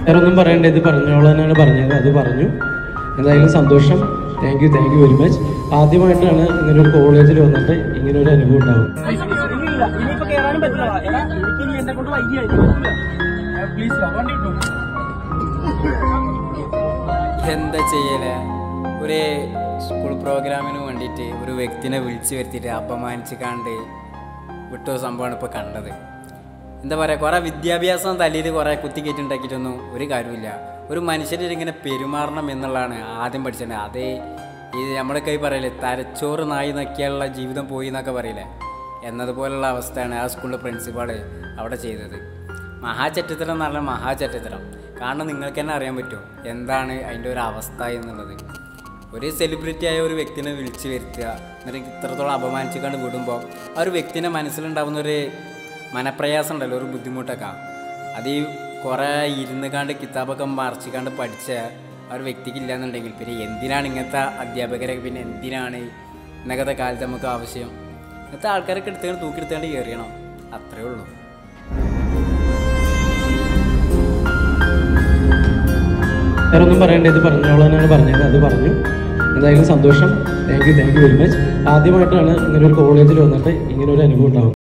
വേറെ ഒന്നും പറയണ്ട ഇത് പറഞ്ഞോളാനാണ് പറഞ്ഞത് അത് പറഞ്ഞു എന്തായാലും സന്തോഷം thank you thank you very much ആദ്യമായിട്ടാണ് ഇങ്ങനെ ഒരു കോളേജിൽ വന്നിട്ട് ഇങ്ങനെ ഒരു അനുഭവം ഉണ്ടാവും ഇല്ല ഇനിയിപ്പോ കേറാനും പറ്റില്ല എടാ എനിക്ക് ഇനി എന്നെ കൊണ്ട് വയ്യ പ്ലീസ് വണ്ടി കിട്ടും എന്താ ചെയ്യലേ ഒരു സ്കൂൾ പ്രോഗ്രാമിന് വേണ്ടിയിട്ട് ഒരു വ്യക്തിനെ വിളിച്ചു വരുത്തിയിട്ട് അപമാനിച്ച് കണ്ട് വിട്ട സംഭവമാണ് ഇപ്പോൾ കണ്ടത് എന്താ പറയുക കുറേ വിദ്യാഭ്യാസം തല്ലിയത് കുറേ കുത്തിക്കേറ്റുണ്ടാക്കിയിട്ടൊന്നും ഒരു കാര്യമില്ല ഒരു മനുഷ്യരിൽ ഇങ്ങനെ പെരുമാറണം എന്നുള്ളതാണ് ആദ്യം പഠിച്ചത് അതേ ഈ നമ്മുടെ കൈ പറയില്ലേ തലച്ചോറ് നായി നക്കിയുള്ള ജീവിതം പോയി എന്നൊക്കെ പറയില്ലേ എന്നതുപോലുള്ള അവസ്ഥയാണ് ആ സ്കൂളിലെ പ്രിൻസിപ്പാൾ അവിടെ ചെയ്തത് മഹാചറ്റത്തിരം എന്ന് പറഞ്ഞാൽ മഹാചറ്റത്തിരം കാരണം നിങ്ങൾക്ക് തന്നെ അറിയാൻ പറ്റുമോ എന്താണ് അതിൻ്റെ ഒരു അവസ്ഥ എന്നുള്ളത് ഒരു സെലിബ്രിറ്റി ആയ ഒരു വ്യക്തിനെ വിളിച്ചു വരുത്തുക എന്നിട്ട് ഇത്രത്തോളം അപമാനിച്ചു കണ്ട് വിടുമ്പോൾ ആ ഒരു വ്യക്തിൻ്റെ മനസ്സിലുണ്ടാവുന്ന ഒരു മനപ്രയാസം ഉണ്ടല്ലോ ഒരു ബുദ്ധിമുട്ടൊക്കെ അത് ഈ കുറേ ഇരുന്ന് കണ്ട് കിതാബൊക്കെ മറിച്ചിക്കാണ്ട് പഠിച്ച ആ ഒരു വ്യക്തിക്ക് ഇല്ലാന്നുണ്ടെങ്കിൽ പിന്നെ എന്തിനാണ് ഇങ്ങനത്തെ അധ്യാപകരെ പിന്നെ എന്തിനാണ് ഇന്നത്തെ കാലത്ത് നമുക്ക് ആവശ്യം ഇന്നത്തെ ആൾക്കാരൊക്കെ എടുത്തുകൊണ്ട് തൂക്കിയെടുത്തുകൊണ്ട് കയറിയണം അത്രേ ഉള്ളൂ വേറെ ഒന്നും പറയണ്ട ഇത് പറഞ്ഞോളാനാണ് പറഞ്ഞത് അത് പറഞ്ഞു എന്തായാലും സന്തോഷം thank you thank you very much ആദ്യമായിട്ടാണ് ഇങ്ങനെ ഒരു കോളേജിൽ വന്നിട്ട് ഇങ്ങനെ ഒരു അനുഭവം ഉണ്ടാവും